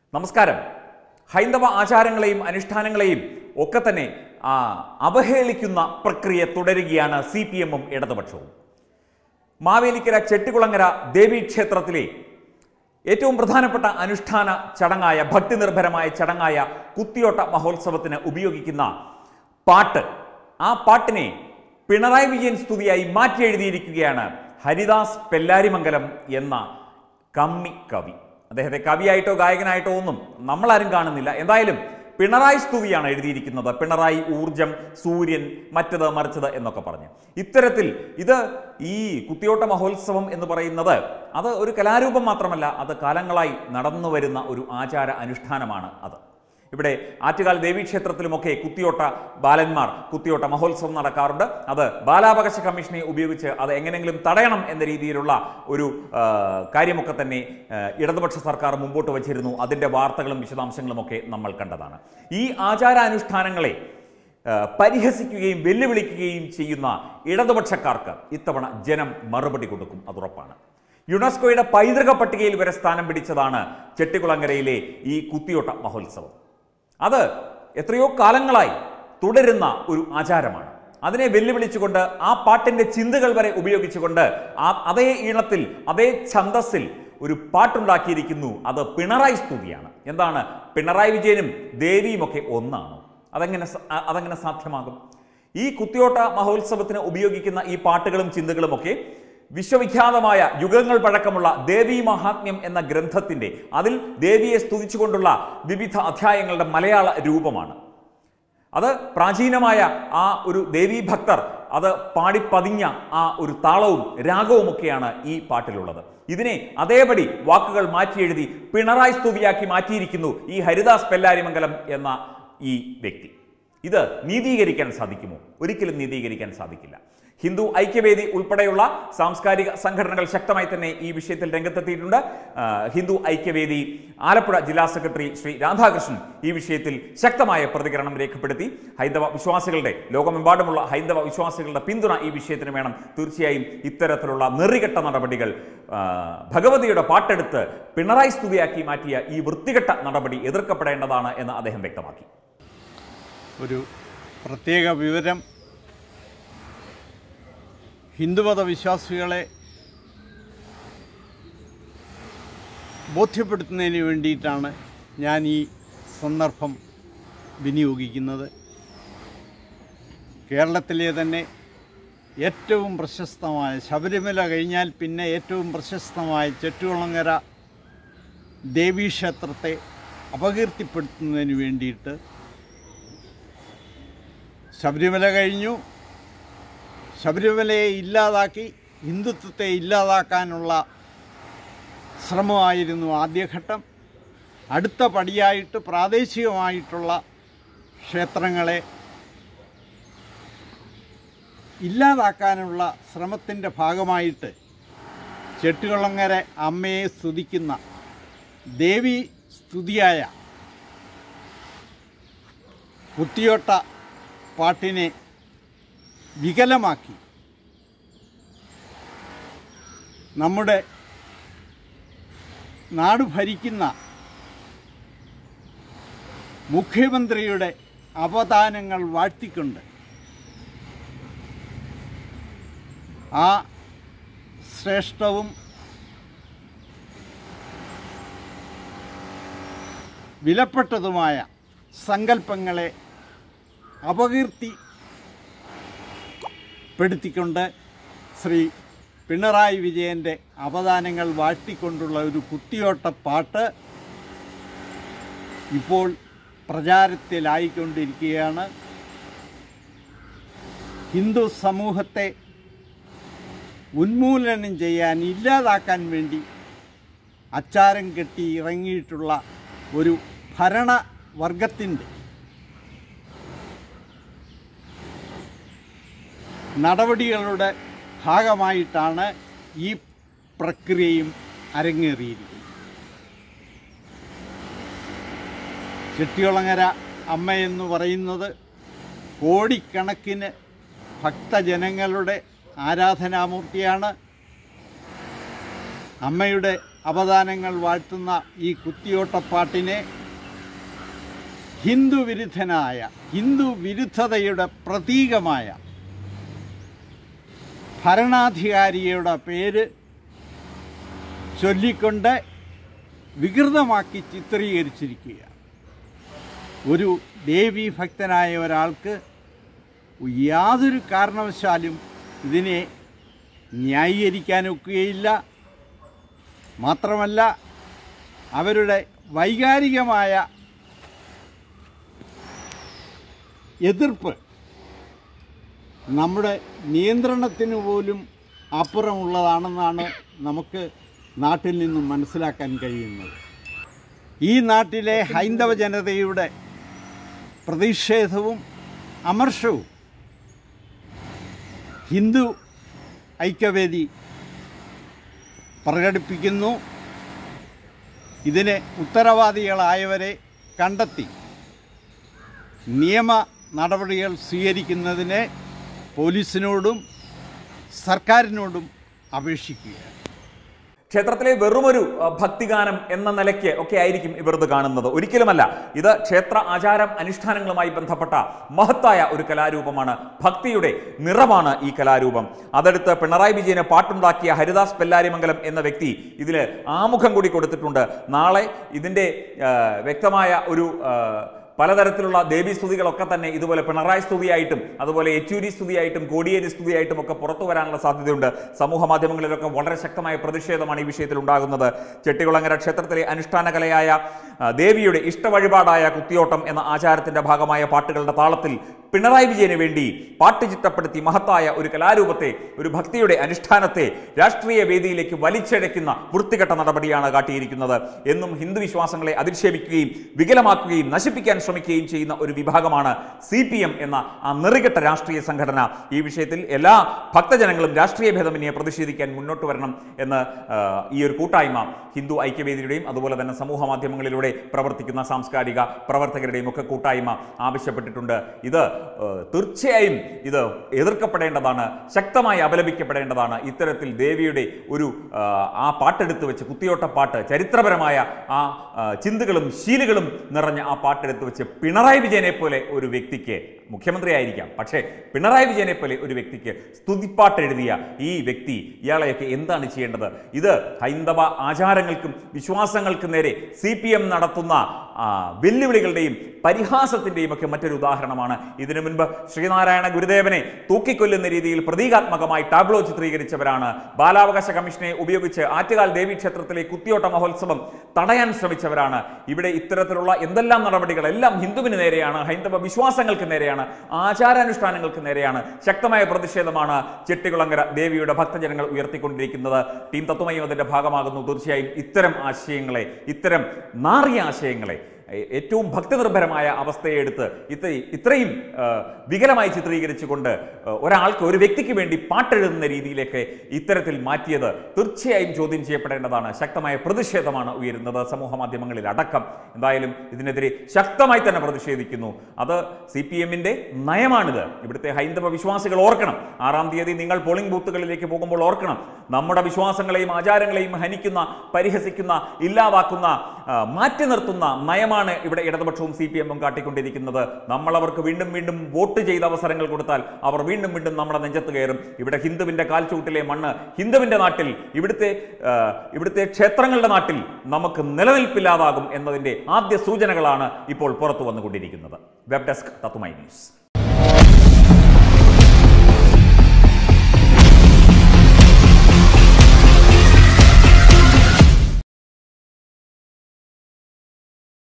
നമസ്കാരം ഹൈന്ദവ ആചാരങ്ങളെയും അനുഷ്ഠാനങ്ങളെയും ഒക്കെ തന്നെ ആ, അവഹേളിക്കുന്ന പ്രക്രിയ തുടരുകയാണ് സി പി എമ്മും ഇടതുപക്ഷവും മാവേലിക്കര ചെട്ടികുളങ്ങര ദേവീക്ഷേത്രത്തിലെ ഏറ്റവും പ്രധാനപ്പെട്ട അനുഷ്ഠാന ചടങ്ങായ ഭക്തി നിർഭരമായ ചടങ്ങായ കുത്തിയോട്ട മഹോത്സവത്തിന് ഉപയോഗിക്കുന്ന പാട്ട് ആ പാട്ടിനെ പിണറായി വിജയൻ സ്തുതിയായി മാറ്റി എഴുതിയിരിക്കുകയാണ് ഹരിദാസ് പെല്ലാരിമംഗലം എന്ന കമ്മി കവി അദ്ദേഹത്തെ കവിയായിട്ടോ ഗായകനായിട്ടോ ഒന്നും നമ്മളാരും കാണുന്നില്ല എന്തായാലും പിണറായി സ്തുതിയാണ് എഴുതിയിരിക്കുന്നത് പിണറായി ഊർജം സൂര്യൻ മറ്റത് മറിച്ചത് എന്നൊക്കെ പറഞ്ഞ് ഇത്തരത്തിൽ ഇത് ഈ കുത്തിയോട്ട മഹോത്സവം എന്ന് പറയുന്നത് അത് ഒരു കലാരൂപം മാത്രമല്ല അത് കാലങ്ങളായി നടന്നു വരുന്ന ഒരു ആചാര അനുഷ്ഠാനമാണ് അത് ഇവിടെ ആറ്റുകാൽ ദേവീക്ഷേത്രത്തിലുമൊക്കെ കുത്തിയോട്ട ബാലന്മാർ കുത്തിയോട്ട മഹോത്സവം നടക്കാറുണ്ട് അത് ബാലാവകാശ കമ്മീഷനെ ഉപയോഗിച്ച് അത് എങ്ങനെയെങ്കിലും തടയണം എന്ന രീതിയിലുള്ള ഒരു ആ, കാര്യമൊക്കെ തന്നെ ആ, ഇടതുപക്ഷ സർക്കാർ മുമ്പോട്ട് വച്ചിരുന്നു അതിൻ്റെ വാർത്തകളും വിശദാംശങ്ങളും ഒക്കെ നമ്മൾ കണ്ടതാണ് ഈ ആചാരാനുഷ്ഠാനങ്ങളെ ആ, പരിഹസിക്കുകയും വെല്ലുവിളിക്കുകയും ചെയ്യുന്ന ഇടതുപക്ഷക്കാർക്ക് ഇത്തവണ ജനം മറുപടി കൊടുക്കും അതുറപ്പാണ് യുനെസ്കോയുടെ പൈതൃക പട്ടികയിൽ വരെ സ്ഥാനം പിടിച്ചതാണ് ചെട്ടിക്കുളങ്ങരയിലെ ഈ കുത്തിയോട്ട മഹോത്സവം അത് എത്രയോ കാലങ്ങളായി തുടരുന്ന ഒരു ആചാരമാണ് അതിനെ വെല്ലുവിളിച്ചുകൊണ്ട് ആ പാട്ടിന്റെ ചിന്തകൾ വരെ ഉപയോഗിച്ചുകൊണ്ട് ആ അതേ ഈണത്തിൽ അതേ ഛന്തസ്സിൽ ഒരു പാട്ടുണ്ടാക്കിയിരിക്കുന്നു അത് പിണറായി സ്തുതിയാണ് എന്താണ് പിണറായി വിജയനും ദേവിയുമൊക്കെ ഒന്നാണ് അതെങ്ങനെ സ- അ- അതെങ്ങനെ സാധ്യമാകും ഈ കുത്തിയോട്ട മഹോത്സവത്തിന് ഉപയോഗിക്കുന്ന ഈ പാട്ടുകളും ചിന്തകളും ഒക്കെ വിശ്വവിഖ്യാതമായ യുഗങ്ങൾ പഴക്കമുള്ള ദേവി മഹാത്മ്യം എന്ന ഗ്രന്ഥത്തിന്റെ അതിൽ ദേവിയെ സ്തുതിച്ചുകൊണ്ടുള്ള വിവിധ അധ്യായങ്ങളുടെ മലയാള രൂപമാണ് അത് പ്രാചീനമായ ആ ഒരു ദേവീ ഭക്തർ അത് പാടിപ്പതിഞ്ഞ ആ ഒരു താളവും രാഗവുമൊക്കെയാണ് ഈ പാട്ടിലുള്ളത് ഇതിനെ അതേപടി വാക്കുകൾ മാറ്റി എഴുതി പിണറായി സ്തുതിയാക്കി മാറ്റിയിരിക്കുന്നു ഈ ഹരിദാസ് പെല്ലാരിമംഗലം എന്ന ഈ വ്യക്തി ഇത് നീതീകരിക്കാൻ സാധിക്കുമോ ഒരിക്കലും നീതീകരിക്കാൻ സാധിക്കില്ല ഹിന്ദു ഐക്യവേദി ഉൾപ്പെടെയുള്ള സാംസ്കാരിക സംഘടനകൾ ശക്തമായി തന്നെ ഈ വിഷയത്തിൽ രംഗത്തെത്തിയിട്ടുണ്ട് ആ, ഹിന്ദു ഐക്യവേദി ആലപ്പുഴ ജില്ലാ സെക്രട്ടറി ശ്രീ രാധാകൃഷ്ണൻ ഈ വിഷയത്തിൽ ശക്തമായ പ്രതികരണം രേഖപ്പെടുത്തി ഹൈന്ദവ വിശ്വാസികളുടെ ലോകമെമ്പാടുമുള്ള ഹൈന്ദവ വിശ്വാസികളുടെ പിന്തുണ ഈ വിഷയത്തിന് വേണം തീർച്ചയായും ഇത്തരത്തിലുള്ള നെറികെട്ട നടപടികൾ ആ, ഭഗവതിയുടെ പാട്ടെടുത്ത് പിണറായി സ്തുതിയാക്കി മാറ്റിയ ഈ വൃത്തികെട്ട നടപടി എതിർക്കപ്പെടേണ്ടതാണ് എന്ന് അദ്ദേഹം വ്യക്തമാക്കി ഒരു പ്രത്യേക വിവരം ഹിന്ദുമത വിശ്വാസികളെ ബോധ്യപ്പെടുത്തുന്നതിന് വേണ്ടിയിട്ടാണ് ഞാൻ ഈ സന്ദർഭം വിനിയോഗിക്കുന്നത് കേരളത്തിലെ തന്നെ ഏറ്റവും പ്രശസ്തമായ ശബരിമല കഴിഞ്ഞാൽ പിന്നെ ഏറ്റവും പ്രശസ്തമായ ചെട്ടുകുളങ്ങര ദേവീക്ഷേത്രത്തെ അപകീർത്തിപ്പെടുത്തുന്നതിന് വേണ്ടിയിട്ട് ശബരിമല കഴിഞ്ഞു ശബരിമലയെ ഇല്ലാതാക്കി ഹിന്ദുത്വത്തെ ഇല്ലാതാക്കാനുള്ള ശ്രമമായിരുന്നു ആദ്യഘട്ടം അടുത്ത പടിയായിട്ട് പ്രാദേശികമായിട്ടുള്ള ക്ഷേത്രങ്ങളെ ഇല്ലാതാക്കാനുള്ള ശ്രമത്തിൻ്റെ ഭാഗമായിട്ട് ചെട്ടുകുളങ്ങര അമ്മയെ സ്തുതിക്കുന്ന ദേവി സ്തുതിയായ കുത്തിയോട്ട പാട്ടിനെ വികലമാക്കി നമ്മുടെ നാട് ഭരിക്കുന്ന മുഖ്യമന്ത്രിയുടെ അവദാനങ്ങൾ വാഴ്ത്തിക്കൊണ്ട് ആ ശ്രേഷ്ഠവും വിലപ്പെട്ടതുമായ സങ്കല്പങ്ങളെ അപകീർത്തി പെടുത്തിക്കൊണ്ട് ശ്രീ പിണറായി വിജയൻ്റെ അവദാനങ്ങൾ വാഴ്ത്തിക്കൊണ്ടുള്ള ഒരു കുത്തിയോട്ട പാട്ട് ഇപ്പോൾ പ്രചാരത്തിലായിക്കൊണ്ടിരിക്കുകയാണ് ഹിന്ദു സമൂഹത്തെ ഉന്മൂലനം ചെയ്യാൻ ഇല്ലാതാക്കാൻ വേണ്ടി അച്ചാരം കെട്ടി ഇറങ്ങിയിട്ടുള്ള ഒരു ഭരണവർഗത്തിൻ്റെ നടപടികളുടെ ഭാഗമായിട്ടാണ് ഈ പ്രക്രിയയും അരങ്ങേറിയിരിക്കുന്നത് ചെട്ടിയുളങ്ങര അമ്മ എന്ന് പറയുന്നത് കോടിക്കണക്കിന് ഭക്തജനങ്ങളുടെ ആരാധനാമൂർത്തിയാണ് അമ്മയുടെ അവദാനങ്ങൾ വാഴ്ത്തുന്ന ഈ കുത്തിയോട്ടപ്പാട്ടിനെ ഹിന്ദു വിരുദ്ധനായ ഹിന്ദു വിരുദ്ധതയുടെ പ്രതീകമായ ഭരണാധികാരിയുടെ പേര് ചൊല്ലിക്കൊണ്ട് വികൃതമാക്കി ചിത്രീകരിച്ചിരിക്കുക ഒരു ദേവി ഭക്തനായ ഒരാൾക്ക് യാതൊരു കാരണവശാലും ഇതിനെ ന്യായീകരിക്കാനൊക്കുകയില്ല മാത്രമല്ല അവരുടെ വൈകാരികമായ എതിർപ്പ് നമ്മുടെ നിയന്ത്രണത്തിന് പോലും അപ്പുറമുള്ളതാണെന്നാണ് നമുക്ക് നാട്ടിൽ നിന്നും മനസ്സിലാക്കാൻ കഴിയുന്നത് ഈ നാട്ടിലെ ഹൈന്ദവ ജനതയുടെ പ്രതിഷേധവും അമർഷവും ഹിന്ദു ഐക്യവേദി പ്രകടിപ്പിക്കുന്നു ഇതിന് ഉത്തരവാദികളായവരെ കണ്ടെത്തി നിയമ നടപടികൾ സ്വീകരിക്കുന്നതിന് പോലീസിനോടും സർക്കാരിനോടും അപേക്ഷിക്കുകയാണ് ക്ഷേത്രത്തിലെ വെറുമൊരു അഹ്, ഭക്തിഗാനം എന്ന നിലയ്ക്ക് ഒക്കെ ആയിരിക്കും ഇവർ ഇത് കാണുന്നത് ഒരിക്കലുമല്ല ഇത് ക്ഷേത്ര ആചാരം അനുഷ്ഠാനങ്ങളുമായി ബന്ധപ്പെട്ട മഹത്തായ ഒരു കലാരൂപമാണ് ഭക്തിയുടെ നിറമാണ് ഈ കലാരൂപം അതെടുത്ത് പിണറായി വിജയന് പാട്ടുണ്ടാക്കിയ ഹരിദാസ് പെല്ലാരിമംഗലം എന്ന വ്യക്തി ഇതിൽ ആമുഖം കൂടി കൊടുത്തിട്ടുണ്ട് നാളെ ഇതിൻ്റെ ആ, വ്യക്തമായ ഒരു ആ, പലതരത്തിലുള്ള ദേവീ സ്തുതികളൊക്കെ തന്നെ ഇതുപോലെ പിണറായി സ്തുതിയായിട്ടും അതുപോലെ യെച്ചൂരി സ്തുതിയായിട്ടും കോടിയേരി സ്തുതിയായിട്ടും ഒക്കെ പുറത്തു വരാനുള്ള സാധ്യതയുണ്ട് സമൂഹ മാധ്യമങ്ങളിലൊക്കെ വളരെ ശക്തമായ പ്രതിഷേധമാണ് ഈ വിഷയത്തിൽ ഉണ്ടാകുന്നത് ചെട്ടികുളങ്ങര ക്ഷേത്രത്തിലെ അനുഷ്ഠാന കലയായ ആ, ദേവിയുടെ ഇഷ്ടവഴിപാടായ കുത്തിയോട്ടം എന്ന ആചാരത്തിന്റെ ഭാഗമായ പാട്ടുകളുടെ താളത്തിൽ പിണറായി വിജയന് വേണ്ടി പാട്ട് ചിട്ടപ്പെടുത്തി മഹത്തായ ഒരു കലാരൂപത്തെ ഒരു ഭക്തിയുടെ അനുഷ്ഠാനത്തെ രാഷ്ട്രീയ വേദിയിലേക്ക് വലിച്ചഴയ്ക്കുന്ന വൃത്തികെട്ട നടപടിയാണ് കാട്ടിയിരിക്കുന്നത് എന്നും ഹിന്ദു വിശ്വാസങ്ങളെ അധിക്ഷേപിക്കുകയും വികലമാക്കുകയും നശിപ്പിക്കാൻ ശ്രമിക്കുകയും ചെയ്യുന്ന ഒരു വിഭാഗമാണ് സി പി എം എന്ന ആ നെറികെട്ട രാഷ്ട്രീയ സംഘടന ഈ വിഷയത്തിൽ എല്ലാ ഭക്തജനങ്ങളും രാഷ്ട്രീയ ഭേദമന്യെ പ്രതിഷേധിക്കാൻ മുന്നോട്ട് വരണം എന്ന് ആ, ഈ ഒരു കൂട്ടായ്മ ഹിന്ദു ഐക്യവേദിയുടെയും അതുപോലെ തന്നെ സമൂഹ മാധ്യമങ്ങളിലൂടെ പ്രവർത്തിക്കുന്ന സാംസ്കാരിക പ്രവർത്തകരുടെയും ഒക്കെ കൂട്ടായ്മ ആവശ്യപ്പെട്ടിട്ടുണ്ട് ഇത് ഏഹ്, തീർച്ചയായും ഇത് എതിർക്കപ്പെടേണ്ടതാണ് ശക്തമായി അപലപിക്കപ്പെടേണ്ടതാണ് ഇത്തരത്തിൽ ദേവിയുടെ ഒരു ആ, ആ പാട്ടെടുത്ത് വെച്ച് കുത്തിയോട്ട പാട്ട് ചരിത്രപരമായ ആ ആ, ചിന്തകളും ശീലുകളും നിറഞ്ഞ ആ പാട്ടെടുത്ത് വെച്ച് പിണറായി വിജയനെ പോലെ ഒരു വ്യക്തിക്ക് മുഖ്യമന്ത്രി ആയിരിക്കാം പക്ഷേ പിണറായി വിജയനെ പോലെ ഒരു വ്യക്തിക്ക് സ്തുതിപ്പാട്ട് എഴുതിയ ഈ വ്യക്തി ഇയാളെയൊക്കെ എന്താണ് ചെയ്യേണ്ടത് ഇത് ഹൈന്ദവ ആചാരങ്ങൾക്കും വിശ്വാസങ്ങൾക്കും നേരെ സി പി എം നടത്തുന്ന ആ, വെല്ലുവിളികളുടെയും പരിഹാസത്തിൻ്റെയും ഒക്കെ മറ്റൊരു ഉദാഹരണമാണ് ഇതിനു മുൻപ് ശ്രീനാരായണ ഗുരുദേവനെ തൂക്കിക്കൊല്ലുന്ന രീതിയിൽ പ്രതീകാത്മകമായി ടാബ്ലോ ചിത്രീകരിച്ചവരാണ് ബാലാവകാശ കമ്മീഷനെ ഉപയോഗിച്ച് ആറ്റുകാൽ ദേവീക്ഷേത്രത്തിലെ കുത്തിയോട്ട മഹോത്സവം തടയാൻ ശ്രമിച്ചവരാണ് ഇവിടെ ഇത്തരത്തിലുള്ള എന്തെല്ലാം നടപടികളെല്ലാം ഹിന്ദുവിന് നേരെയാണ് ഹൈന്ദവ വിശ്വാസങ്ങൾക്ക് നേരെയാണ് ആചാരാനുഷ്ഠാനങ്ങൾക്ക് നേരെയാണ് ശക്തമായ പ്രതിഷേധമാണ് ചെട്ടികുളങ്ങര ദേവിയുടെ ഭക്തജനങ്ങൾ ഉയർത്തിക്കൊണ്ടിരിക്കുന്നത് ടീം തത്വമയും അതിന്റെ ഭാഗമാകുന്നു തീർച്ചയായും ഇത്തരം ആശയങ്ങളെ ഇത്തരം നാറിയ ആശയങ്ങളെ ഏ- ഏറ്റവും ഭക്തിനിർഭരമായ അവസ്ഥയെ എടുത്ത് ഇത്ര ഇത്രയും ആ, വികലമായി ചിത്രീകരിച്ചുകൊണ്ട് ആ, ഒരാൾക്ക് ഒരു വ്യക്തിക്ക് വേണ്ടി പാട്ടെഴുതുന്ന രീതിയിലേക്ക് ഇത്തരത്തിൽ മാറ്റിയത് തീർച്ചയായും ചോദ്യം ചെയ്യപ്പെടേണ്ടതാണ് ശക്തമായ പ്രതിഷേധമാണ് ഉയരുന്നത് സമൂഹ മാധ്യമങ്ങളിൽ അടക്കം എന്തായാലും ഇതിനെതിരെ ശക്തമായി തന്നെ പ്രതിഷേധിക്കുന്നു അത് സി പി എമ്മിൻ്റെ നയമാണിത് ഇവിടുത്തെ ഹൈന്ദവ വിശ്വാസികൾ ഓർക്കണം ആറാം തീയതി നിങ്ങൾ പോളിംഗ് ബൂത്തുകളിലേക്ക് പോകുമ്പോൾ ഓർക്കണം നമ്മുടെ വിശ്വാസങ്ങളെയും ആചാരങ്ങളെയും ഹനിക്കുന്ന പരിഹസിക്കുന്ന ഇല്ലാതാക്കുന്ന ആ, മാറ്റി നിർത്തുന്ന നയമാണ് ഇവിടെ ഇടതുപക്ഷവും സി പി എമ്മും കാട്ടിക്കൊണ്ടിരിക്കുന്നത് നമ്മൾ അവർക്ക് വീണ്ടും വീണ്ടും വോട്ട് ചെയ്ത അവസരങ്ങൾ കൊടുത്താൽ അവർ വീണ്ടും വീണ്ടും നമ്മുടെ നെഞ്ചത്ത് കയറും ഇവിടെ ഹിന്ദുവിന്റെ കാൽച്ചൂട്ടിലെ മണ്ണ് ഹിന്ദുവിന്റെ നാട്ടിൽ ഇവിടുത്തെ ആ, ഇവിടുത്തെ ക്ഷേത്രങ്ങളുടെ നാട്ടിൽ നമുക്ക് നിലനിൽപ്പില്ലാതാകും എന്നതിന്റെ ആദ്യ സൂചനകളാണ് ഇപ്പോൾ പുറത്തു വന്നുകൊണ്ടിരിക്കുന്നത് വെബ് ഡെസ്ക് തത്തുമൈ ന്യൂസ്